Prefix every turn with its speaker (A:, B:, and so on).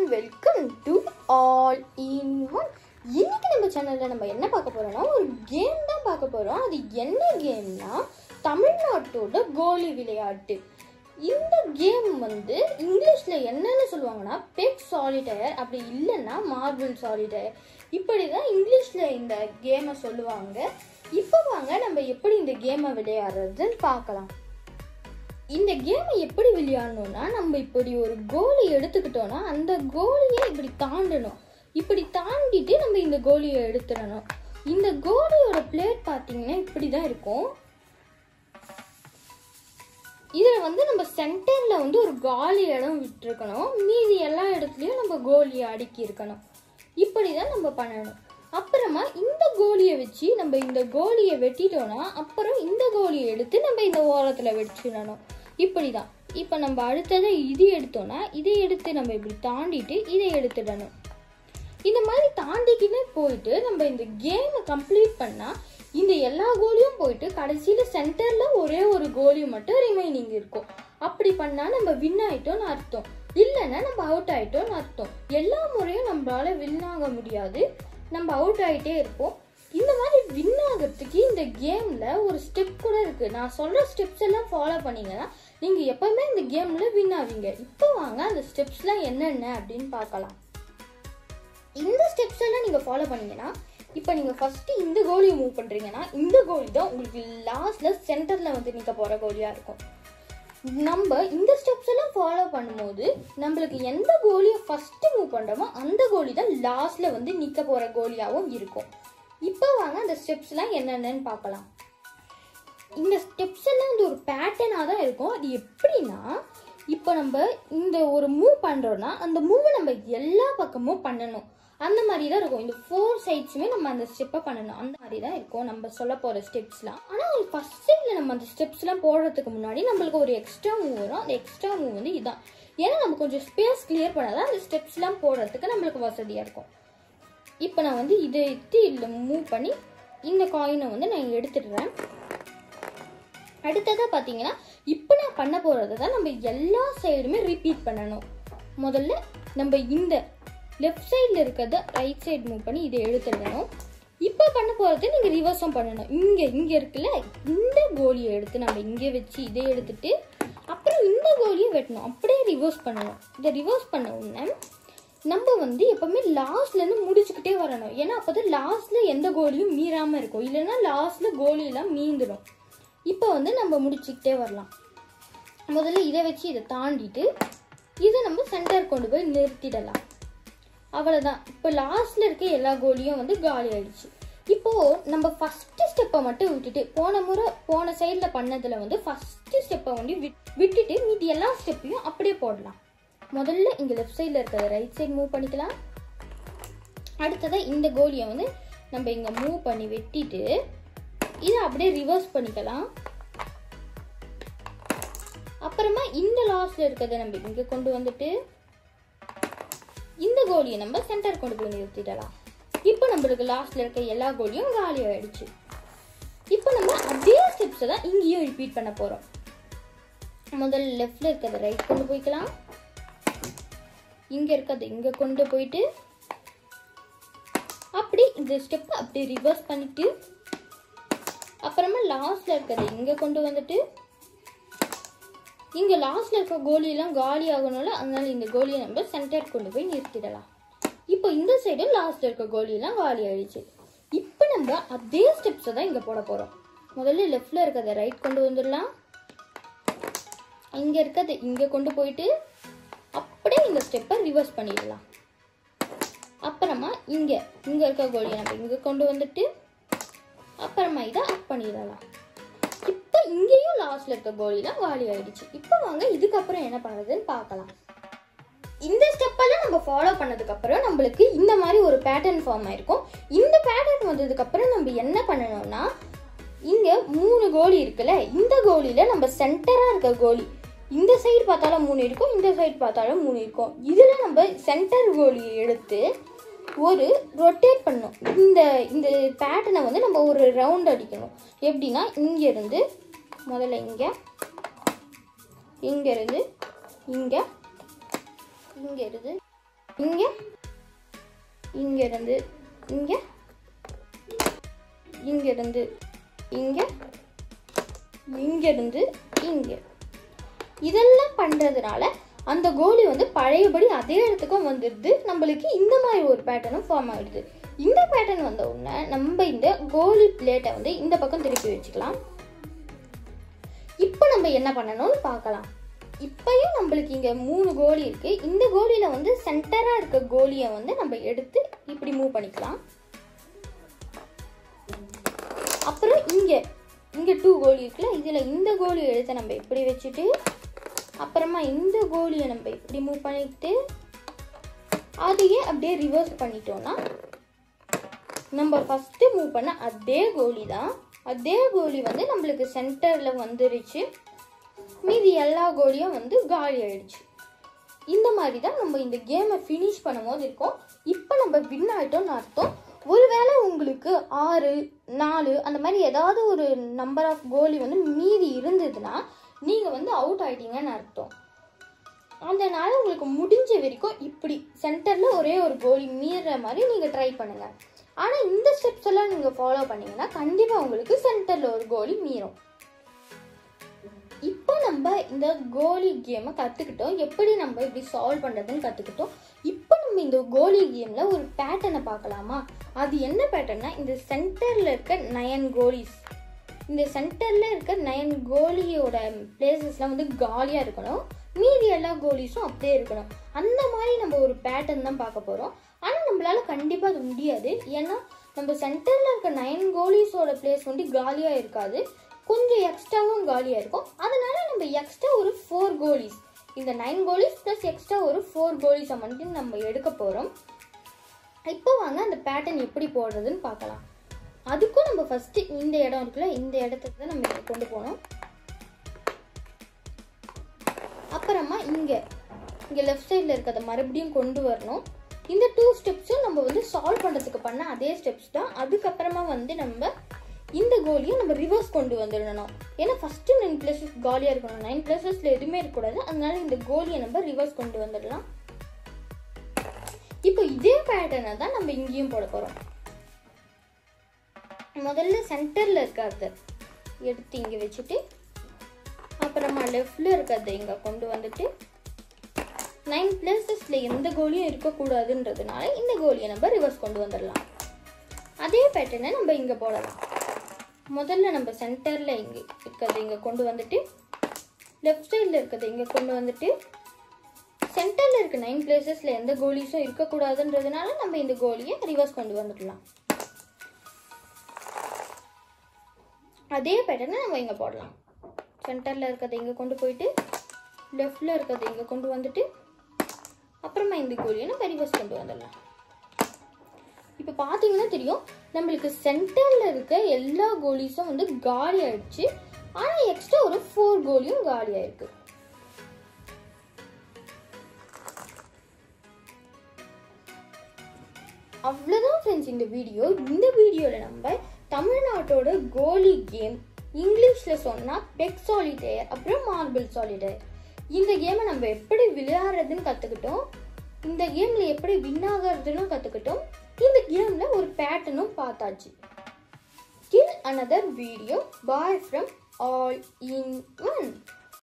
A: welcome to all in one இன்னைக்கு நம்ம சேனல்ல நம்ம என்ன பார்க்க போறோம்னா ஒரு கேம் தான் பார்க்க போறோம் அது என்ன கேம்னா தமிழ்நாட்டோட கோலி விளையாட்டு இந்த கேம் வந்து இங்கிலீஷ்ல என்னன்னு சொல்லுவாங்கன்னா பெக் சாலிடயர் அப்படி இல்லைன்னா மார்பிள் சாலிடயர் இப்படி தான் இங்கிலீஷ்ல இந்த கேமை சொல்லுவாங்க இப்போ வாங்க நம்ம எப்படி இந்த கேமை விளையாடுறதுன்னு பார்க்கலாம் இந்த கேமை எப்படி விளையாடணும்னா நம்ம இப்படி ஒரு கோலி எடுத்துக்கிட்டோம்னா அந்த கோலியை இப்படி தாண்டணும் இப்படி தாண்டிட்டு நம்ம இந்த கோலியை எடுத்துடணும் இந்த கோலியோட பிளேட் பார்த்தீங்கன்னா இப்படி தான் இருக்கும் இதில் வந்து நம்ம சென்டரில் வந்து ஒரு காலி இடம் விட்டுருக்கணும் மீதி எல்லா இடத்துலையும் நம்ம கோலியை அடுக்கி இருக்கணும் இப்படி தான் நம்ம பண்ணணும் அப்புறமா இந்த கோலியை வச்சு நம்ம இந்த கோலியை வெட்டிட்டோம்னா அப்புறம் இந்த கோலியை எடுத்து நம்ம இந்த ஓரத்தில் வச்சிடணும் இப்படி தான் இப்போ நம்ம அடுத்ததை இது எடுத்தோம்னா இதை எடுத்து நம்ம இப்படி தாண்டிட்டு இதை எடுத்துடணும் இந்த மாதிரி தாண்டிக்கினே போயிட்டு நம்ம இந்த கேமை கம்ப்ளீட் பண்ணால் இந்த எல்லா கோலியும் போயிட்டு கடைசியில் சென்டரில் ஒரே ஒரு கோலி மட்டும் ரிமைனிங் இருக்கும் அப்படி பண்ணால் நம்ம வின் ஆயிட்டோம்னு அர்த்தம் இல்லைன்னா நம்ம அவுட் ஆயிட்டோம்னு அர்த்தம் எல்லா முறையும் நம்மளால வின் ஆக முடியாது நம்ம அவுட் ஆகிட்டே இருப்போம் இந்த மாதிரி வின் ஆகிறதுக்கு இந்த கேமில் ஒரு ஸ்டெப் கூட இருக்குது நான் சொல்கிற ஸ்டெப்ஸ் எல்லாம் ஃபாலோ பண்ணீங்கன்னா நீங்கள் எப்போவுமே இந்த கேமில் வின் ஆவீங்க இப்போ வாங்க அந்த ஸ்டெப்ஸ்லாம் என்னென்ன அப்படின்னு பார்க்கலாம் இந்த ஸ்டெப்ஸ் எல்லாம் நீங்கள் ஃபாலோ பண்ணீங்கன்னா இப்போ நீங்கள் ஃபஸ்ட்டு இந்த கோலியை மூவ் பண்ணுறீங்கன்னா இந்த கோலி தான் உங்களுக்கு லாஸ்ட்டில் சென்டரில் வந்து நிற்க போகிற கோலியாக இருக்கும் நம்ம இந்த ஸ்டெப்ஸ் எல்லாம் ஃபாலோ பண்ணும்போது நம்மளுக்கு எந்த கோலியை ஃபஸ்ட்டு மூவ் பண்ணுறோமோ அந்த கோலி தான் லாஸ்ட்டில் வந்து நிற்க போகிற கோலியாகவும் இருக்கும் இப்போ வாங்க அந்த ஸ்டெப்ஸ்லாம் என்னென்னு பார்க்கலாம் இந்த ஸ்டெப்ஸ் எல்லாம் வந்து ஒரு பேட்டர்னாக தான் இருக்கும் அது எப்படின்னா இப்போ நம்ம இந்த ஒரு மூவ் பண்ணுறோன்னா அந்த மூவை நம்ம எல்லா பக்கமும் பண்ணணும் அந்த மாதிரி தான் இருக்கும் இந்த ஃபோர் சைட்ஸுமே நம்ம அந்த ஸ்டெப்பை பண்ணணும் அந்த மாதிரி தான் இருக்கும் நம்ம சொல்ல போகிற ஸ்டெப்ஸ்லாம் ஆனால் ஃபஸ்ட் சைடில் நம்ம அந்த ஸ்டெப்ஸ்லாம் போடுறதுக்கு முன்னாடி நம்மளுக்கு ஒரு எக்ஸ்ட்ரா மூவ் வரும் அந்த எக்ஸ்ட்ரா மூவ் வந்து இதான் ஏன்னா நம்ம கொஞ்சம் ஸ்பேஸ் கிளியர் பண்ணால் தான் அந்த ஸ்டெப்ஸ்லாம் போடுறதுக்கு நம்மளுக்கு வசதியாக இருக்கும் இப்போ நான் வந்து இதை எடுத்து இதில் மூவ் பண்ணி இந்த காயினை வந்து நான் எடுத்துடுறேன் அடுத்ததாக பார்த்தீங்கன்னா இப்போ நான் பண்ண போகிறத தான் நம்ம எல்லா சைடுமே ரிப்பீட் பண்ணணும் முதல்ல நம்ம இந்த லெஃப்ட் சைடில் இருக்கிறத ரைட் சைடு மூவ் பண்ணி இதை எடுத்துடணும் இப்போ பண்ண போகிறது நீங்கள் ரிவர்ஸும் பண்ணணும் இங்கே இங்கே இருக்குல்ல இந்த கோலியை எடுத்து நம்ம இங்கே வச்சு இதை எடுத்துட்டு அப்புறம் இந்த கோலியை வெட்டணும் அப்படியே ரிவர்ஸ் பண்ணணும் இதை ரிவர்ஸ் பண்ண உடனே நம்ம வந்து எப்பவுமே லாஸ்ட்லேருந்து முடிச்சுக்கிட்டே வரணும் ஏன்னா அப்போ தான் லாஸ்ட்டில் எந்த கோலியும் மீறாமல் இருக்கும் இல்லைன்னா லாஸ்ட்டில் கோலியெல்லாம் மீந்துடும் இப்போ வந்து நம்ம முடிச்சுக்கிட்டே வரலாம் முதல்ல இதை வச்சு இதை தாண்டிட்டு இதை நம்ம சென்டர் கொண்டு போய் நிறுத்திடலாம் அவ்வளோதான் இப்போ லாஸ்ட்ல இருக்க எல்லா கோலியும் வந்து காலி ஆயிடுச்சு இப்போ நம்ம ஃபர்ஸ்ட் ஸ்டெப்பை மட்டும் விட்டுட்டு போன முறை போன சைடில் பண்ணதில் வந்து ஃபர்ஸ்ட் ஸ்டெப்பை வந்து விட்- விட்டுட்டு மீதி எல்லா ஸ்டெப்பையும் அப்படியே போடலாம் முதல்ல இங்கே லெஃப்ட் சைடில் இருக்கிற ரைட் சைடு மூவ் பண்ணிக்கலாம் அடுத்ததாக இந்த கோலியை வந்து நம்ம இங்கே மூவ் பண்ணி வெட்டிட்டு இதை அப்படியே ரிவர்ஸ் பண்ணிக்கலாம் அப்புறமா இந்த லாஸ்ட்ல இருக்கிறத நம்ம இங்க கொண்டு வந்துட்டு இந்த கோலியை நம்ம சென்டர் கொண்டு போய் நிறுத்திடலாம் இப்போ நம்மளுக்கு லாஸ்ட்ல இருக்க எல்லா கோலியும் காலி ஆயிடுச்சு இப்போ நம்ம அதே ஸ்டெப்ஸை தான் இங்கேயும் ரிப்பீட் பண்ண போறோம் முதல்ல லெஃப்ட்ல இருக்கிறத ரைட் கொண்டு போய்க்கலாம் இங்க இருக்கிறத இங்க கொண்டு போயிட்டு அப்படி இந்த ஸ்டெப்பை அப்படியே ரிவர்ஸ் பண்ணிட்டு அப்புறமா லாஸ்ட்ல இருக்கிறத இங்க கொண்டு வந்துட்டு இங்க லாஸ்ட்ல இருக்க கோலியெல்லாம் காலி ஆகணும்ல அதனால இந்த கோலியை நம்ம சென்டர் கொண்டு போய் நிறுத்திடலாம் இப்போ இந்த சைடு லாஸ்ட்ல இருக்க கோலியெல்லாம் காலி ஆயிடுச்சு இப்போ நம்ம அதே ஸ்டெப்ஸை தான் இங்க போட போறோம் முதல்ல லெஃப்ட்ல இருக்கிறத ரைட் கொண்டு வந்துடலாம் இங்க இருக்கிறத இங்க கொண்டு போயிட்டு அப்படியே இந்த ஸ்டெப்பை ரிவர்ஸ் பண்ணிடலாம் அப்புறமா இங்க இங்க இருக்க கோலியை நம்ம இங்க கொண்டு வந்துட்டு அப்புறமா இதை அப் பண்ணிடலாம் இப்போ இங்கேயும் லாஸ்ட்ல இருக்க கோலிலாம் காலி ஆயிடுச்சு இப்போ வாங்க இதுக்கப்புறம் என்ன பண்ணுறதுன்னு பார்க்கலாம் இந்த ஸ்டெப்பெல்லாம் நம்ம ஃபாலோ பண்ணதுக்கு அப்புறம் நம்மளுக்கு இந்த மாதிரி ஒரு பேட்டர்ன் ஃபார்ம் ஆயிருக்கும் இந்த பேட்டர்ன் வந்ததுக்கு அப்புறம் நம்ம என்ன பண்ணணும்னா இங்க மூணு கோலி இருக்குல்ல இந்த கோலியில நம்ம சென்டரா இருக்க கோலி இந்த சைடு பார்த்தாலும் மூணு இருக்கும் இந்த சைடு பார்த்தாலும் மூணு இருக்கும் இதுல நம்ம சென்டர் கோலியை எடுத்து ஒரு ரொட்டேட் பண்ணணும் இந்த இந்த பேட்டர்னை வந்து நம்ம ஒரு ரவுண்ட் அடிக்கணும் எப்படின்னா இங்கேருந்து முதல்ல இங்கே இங்கேருந்து இங்கே இங்கே இருந்து இங்கே இங்கேருந்து இங்கே இங்கேருந்து இங்கே இங்கேருந்து இங்கே இதெல்லாம் பண்ணுறதுனால அந்த கோலி வந்து பழையபடி அதே இடத்துக்கும் வந்துடுது நம்மளுக்கு இந்த மாதிரி ஒரு பேட்டர்னும் ஃபார்ம் ஆகிடுது இந்த பேட்டர்ன் வந்த உடனே நம்ம இந்த கோலி பிளேட்டை வந்து இந்த பக்கம் திருப்பி வச்சுக்கலாம் இப்போ நம்ம என்ன பண்ணணும்னு பார்க்கலாம் இப்பயும் நம்மளுக்கு இங்கே மூணு கோலி இருக்கு இந்த கோலியில் வந்து சென்டராக இருக்க கோலியை வந்து நம்ம எடுத்து இப்படி மூவ் பண்ணிக்கலாம் அப்புறம் இங்கே இங்கே டூ கோலி இருக்குல்ல இதில் இந்த கோலியை எடுத்து நம்ம இப்படி வச்சுட்டு அப்புறமா இந்த கோலியை நம்ம இப்படி மூவ் பண்ணிட்டு அதையே அப்படியே ரிவர்ஸ் பண்ணிட்டோம்னா நம்ம ஃபஸ்ட்டு மூவ் பண்ண அதே கோலி தான் அதே கோலி வந்து நம்மளுக்கு சென்டரில் வந்துருச்சு மீதி எல்லா கோலியும் வந்து காலி ஆயிடுச்சு இந்த மாதிரி தான் நம்ம இந்த கேமை ஃபினிஷ் பண்ணும்போது இருக்கோம் இப்போ நம்ம வின் ஆகிட்டோம்னு அர்த்தம் ஒருவேளை உங்களுக்கு ஆறு நாலு அந்த மாதிரி ஏதாவது ஒரு நம்பர் ஆஃப் கோலி வந்து மீதி இருந்ததுன்னா நீங்கள் வந்து அவுட் ஆயிட்டீங்கன்னு அர்த்தம் அதனால உங்களுக்கு முடிஞ்ச வரைக்கும் இப்படி சென்டரில் ஒரே ஒரு கோலி மீறுற மாதிரி நீங்கள் ட்ரை பண்ணுங்கள் ஆனால் இந்த ஸ்டெப்ஸ் எல்லாம் நீங்கள் ஃபாலோ பண்ணீங்கன்னா கண்டிப்பாக உங்களுக்கு சென்டரில் ஒரு கோலி மீறும் இப்போ நம்ம இந்த கோலி கேமை கற்றுக்கிட்டோம் எப்படி நம்ம இப்படி சால்வ் பண்ணுறதுன்னு கற்றுக்கிட்டோம் இப்போ நம்ம இந்த கோலி கேமில் ஒரு பேட்டர்னை பார்க்கலாமா அது என்ன பேட்டர்னா இந்த சென்டரில் இருக்க நயன் கோலிஸ் இந்த சென்டரில் இருக்க நயன் கோலியோட பிளேசஸ்லாம் வந்து காலியாக இருக்கணும் மீதி எல்லா கோலிஸும் அப்படியே இருக்கணும் அந்த மாதிரி நம்ம ஒரு பேட்டர்ன் தான் பார்க்க போகிறோம் ஆனால் நம்மளால கண்டிப்பாக அது முடியாது ஏன்னா நம்ம சென்டரில் இருக்க நயன் கோலிஸோட பிளேஸ் வந்து காலியாக இருக்காது கொஞ்சம் எக்ஸ்ட்ராவும் காலியாக இருக்கும் அதனால நம்ம எக்ஸ்ட்ரா ஒரு ஃபோர் கோலிஸ் இந்த நைன் கோலிஸ் ப்ளஸ் எக்ஸ்ட்ரா ஒரு ஃபோர் கோலிஸை மட்டும் நம்ம எடுக்க போகிறோம் இப்போ வாங்க அந்த பேட்டர்ன் எப்படி போடுறதுன்னு பார்க்கலாம் அதுக்கும் நம்ம ஃபஸ்ட்டு இந்த இடம் இருக்குல்ல இந்த இடத்துக்கு தான் நம்ம இங்க கொண்டு போகணும் அப்புறமா இங்கே இங்கே லெஃப்ட் சைடில் இருக்கிறத மறுபடியும் கொண்டு வரணும் இந்த டூ ஸ்டெப்ஸும் நம்ம வந்து சால்வ் பண்ணுறதுக்கு பண்ண அதே ஸ்டெப்ஸ் தான் அதுக்கப்புறமா வந்து நம்ம இந்த கோலியை நம்ம ரிவர்ஸ் கொண்டு வந்துடணும் ஏன்னா ஃபஸ்ட்டு நைன் பிளேசஸ் காலியாக இருக்கணும் நைன் பிளேசஸில் எதுவுமே இருக்கக்கூடாது அதனால இந்த கோலியை நம்ம ரிவர்ஸ் கொண்டு வந்துடலாம் இப்போ இதே பேட்டர்னை தான் நம்ம இங்கேயும் போட போகிறோம் முதல்ல சென்டரில் இருக்கிறத எடுத்து இங்கே வச்சுட்டு அப்புறமா லெஃப்டில் இருக்கிறத இங்கே கொண்டு வந்துட்டு நைன் பிளேசஸில் எந்த கோலியும் இருக்கக்கூடாதுன்றதுனால இந்த கோலியை நம்ம ரிவர்ஸ் கொண்டு வந்துடலாம் அதே பேட்டர்னை நம்ம இங்கே போடலாம் முதல்ல நம்ம சென்டரில் இங்கே இருக்கிறத இங்கே கொண்டு வந்துட்டு லெஃப்ட் சைடில் இருக்கிறத இங்கே கொண்டு வந்துட்டு சென்டரில் இருக்க நைன் பிளேசஸில் எந்த கோலிஸும் இருக்கக்கூடாதுன்றதுனால நம்ம இந்த கோலியை ரிவர்ஸ் கொண்டு வந்துடலாம் அதே பேட்டர்னை நம்ம இங்கே போடலாம் சென்டரில் இருக்கிறத இங்கே கொண்டு போயிட்டு லெஃப்டில் இருக்கிறத இங்கே கொண்டு வந்துட்டு அப்புறமா இந்த கோலியை நம்ம ரிவர்ஸ் கொண்டு வந்துடலாம் இப்போ பார்த்தீங்கன்னா தெரியும் நம்மளுக்கு சென்டரில் இருக்க எல்லா கோலிஸும் வந்து காலி ஆயிடுச்சு ஆனால் எக்ஸ்ட்ரா ஒரு ஃபோர் கோலியும் காலி ஆயிருக்கு அவ்வளோதான் ஃப்ரெண்ட்ஸ் இந்த வீடியோ இந்த வீடியோவில் நம்ம தமிழ்நாட்டோட கோலி கேம் இங்கிலீஷில் சொன்னால் பெக் சாலிடேயர் அப்புறம் மார்பிள் சாலிடேயர் இந்த கேமை நம்ம எப்படி விளையாடுறதுன்னு கற்றுக்கிட்டோம் இந்த கேமில் எப்படி வின் ஆகிறதுன்னு கற்றுக்கிட்டோம் இந்த கேமில் ஒரு பேட்டர்னும் பார்த்தாச்சு till another video bye from all in one